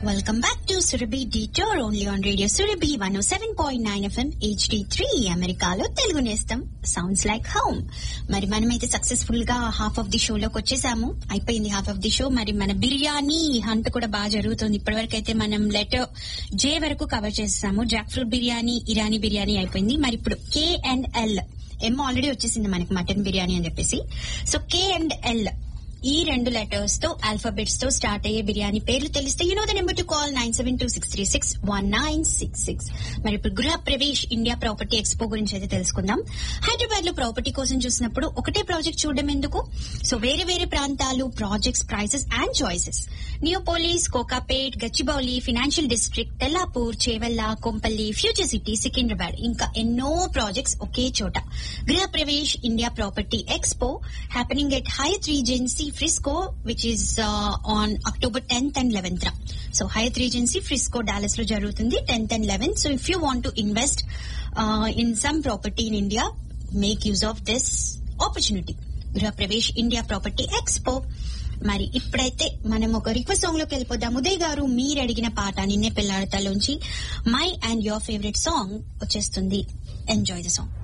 Welcome back to Surabhi Detour only on Radio Surabhi 107.9 FM HD3 అమెరికాలో తెలుగు నేస్తం sounds like home మరి మనమైతే successful గా హాఫ్ ఆఫ్ ది షోలోకి వచ్చేసాము అయిపోయింది హాఫ్ ఆఫ్ ది షో మరి మన బిర్యానీ హంట్ కూడా బాగా జరుగుతుంది ఇప్పటివరకు అయితే మనం లెటర్ జే వరకు కవర్ చేసాము జాక్ ఫ్రూట్ బిర్యానీ ఇరానీ బిర్యానీ అయిపోయింది మరి ఇప్పుడు K and L M already వచ్చేసింది మనకి మటన్ బిర్యానీ అని చెప్పేసి సో కే అండ్ ఎల్ ఈ రెండు లెటర్స్ తో ఆల్ఫాబెట్స్ తో స్టార్ట్ అయ్యే బిర్యానీ పేర్లు తెలిస్తే you know the number to call nine seven two six three six one nine six six మరి ఇప్పుడు గృహ ప్రవేశ్ ఇండియా ప్రాపర్టీ ఎక్స్పో గురించి అయితే తెలుసుకుందాం హైదరాబాద్ లో ప్రాపర్టీ కోసం చూసినప్పుడు ఒకటే ప్రాజెక్ట్ చూడడం ఎందుకు సో వేరే వేరే ప్రాంతాలు projects prices and choices Neopolis Kokapet Gachibowli financial district Tellapur Chevella Kompally future city Secunderabad ఇంకా ఎన్నో ప్రాజెక్ట్స్ ఒకే చోట Griha Pravesh India property expo happening at Hyatt Regency Frisco which is on October tenth and eleventh so Hyatt Regency Frisco Dallas లో జరుగుతుంది tenth and eleventh so if you want to invest in some property in India make use of this opportunity Griha Pravesh India property expo మరి ఇప్పుడైతే మనం ఒక request song లోకి వెళ్ళిపోదాం ఉదయ్ గారు మీరు అడిగిన పాట నిన్నే పిల్లాడతలోంచి my and your favourite song వచ్చేస్తుంది ఎంజాయ్ ద సాంగ్